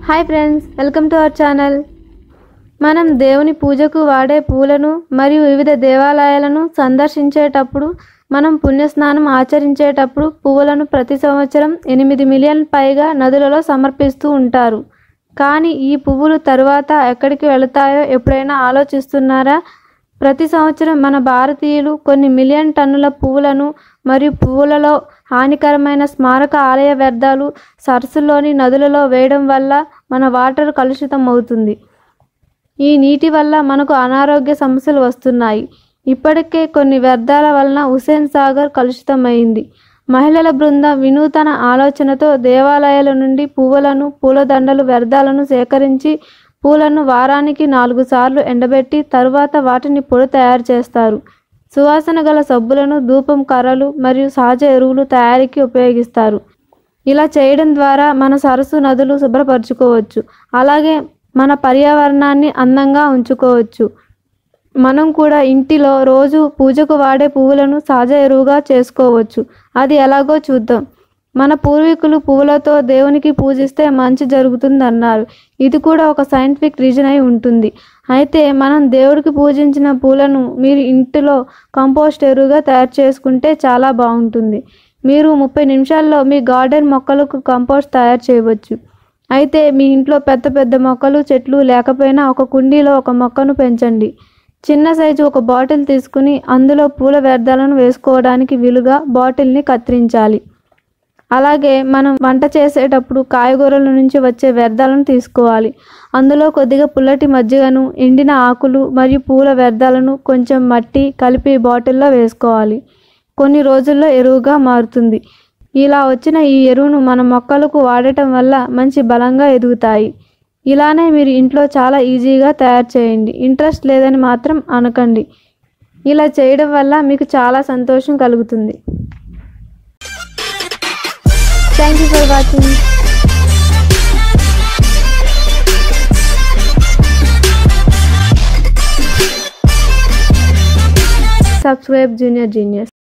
hi friends welcome to our channel మనం దేవుని పూజకు వాడే పూలను మరియు వివిధ దేవాలయాలను సందర్శించేటప్పుడు మనం పుణ్యస్నానం ఆచరించేటప్పుడు పువ్వులను ప్రతి సంవత్సరం ఎనిమిది మిలియన్ పైగా నదులలో సమర్పిస్తూ ఉంటారు కానీ ఈ పువ్వులు తరువాత ఎక్కడికి వెళతాయో ఎప్పుడైనా ఆలోచిస్తున్నారా ప్రతి సంవత్సరం మన భారతీయులు కొన్ని మిలియన్ టన్నుల పువ్వులను మరియు పువ్వులలో హానికరమైన స్మారక ఆలయ వ్యర్థాలు సరస్సులోని నదులలో వేయడం వల్ల మన వాటర్ కలుషితం అవుతుంది ఈ నీటి వల్ల మనకు అనారోగ్య సమస్యలు వస్తున్నాయి ఇప్పటికే కొన్ని వ్యర్థాల వలన హుసేన్ సాగర్ కలుషితమైంది మహిళల బృందం వినూతన ఆలోచనతో దేవాలయాల నుండి పువ్వులను పూలదండలు వ్యర్థాలను సేకరించి పూలను వారానికి నాలుగు సార్లు ఎండబెట్టి తరువాత వాటిని పొడి తయారు చేస్తారు సువాసన గల సబ్బులను ధూపం కర్రలు మరియు సహజ ఎరువులు తయారీకి ఉపయోగిస్తారు ఇలా చేయడం ద్వారా మన సరస్సు నదులు శుభ్రపరచుకోవచ్చు అలాగే మన పర్యావరణాన్ని అందంగా ఉంచుకోవచ్చు మనం కూడా ఇంటిలో రోజు పూజకు వాడే పువ్వులను సహజ ఎరువుగా చేసుకోవచ్చు అది ఎలాగో చూద్దాం మన పూర్వీకులు పువ్వులతో దేవునికి పూజిస్తే మంచి జరుగుతుంది అన్నారు ఇది కూడా ఒక సైంటిఫిక్ రీజన్ అయి ఉంటుంది అయితే మనం దేవుడికి పూజించిన పూలను మీరు ఇంటిలో కంపోస్ట్ ఎరువుగా తయారు చేసుకుంటే చాలా బాగుంటుంది మీరు ముప్పై నిమిషాల్లో మీ గార్డెన్ మొక్కలకు కంపోస్ట్ తయారు చేయవచ్చు అయితే మీ ఇంట్లో పెద్ద పెద్ద మొక్కలు చెట్లు లేకపోయినా ఒక కుండీలో ఒక మొక్కను పెంచండి చిన్న సైజు ఒక బాటిల్ తీసుకుని అందులో పూల వ్యర్థాలను వేసుకోవడానికి వీలుగా బాటిల్ని కత్తిరించాలి అలాగే మనం వంట చేసేటప్పుడు కాయగూరల నుంచి వచ్చే వ్యర్థాలను తీసుకోవాలి అందులో కొద్దిగా పుల్లటి మజ్జిగను ఎండిన ఆకులు మరియు పూల వ్యర్థాలను కొంచెం మట్టి కలిపి బాటిల్లో వేసుకోవాలి కొన్ని రోజుల్లో ఎరువుగా మారుతుంది ఇలా వచ్చిన ఈ ఎరువును మన మొక్కలకు వాడటం వల్ల మంచి బలంగా ఎదుగుతాయి ఇలానే మీరు ఇంట్లో చాలా ఈజీగా తయారు చేయండి ఇంట్రెస్ట్ లేదని మాత్రం అనకండి ఇలా చేయడం వల్ల మీకు చాలా సంతోషం కలుగుతుంది thank you for watching subscribe junior genius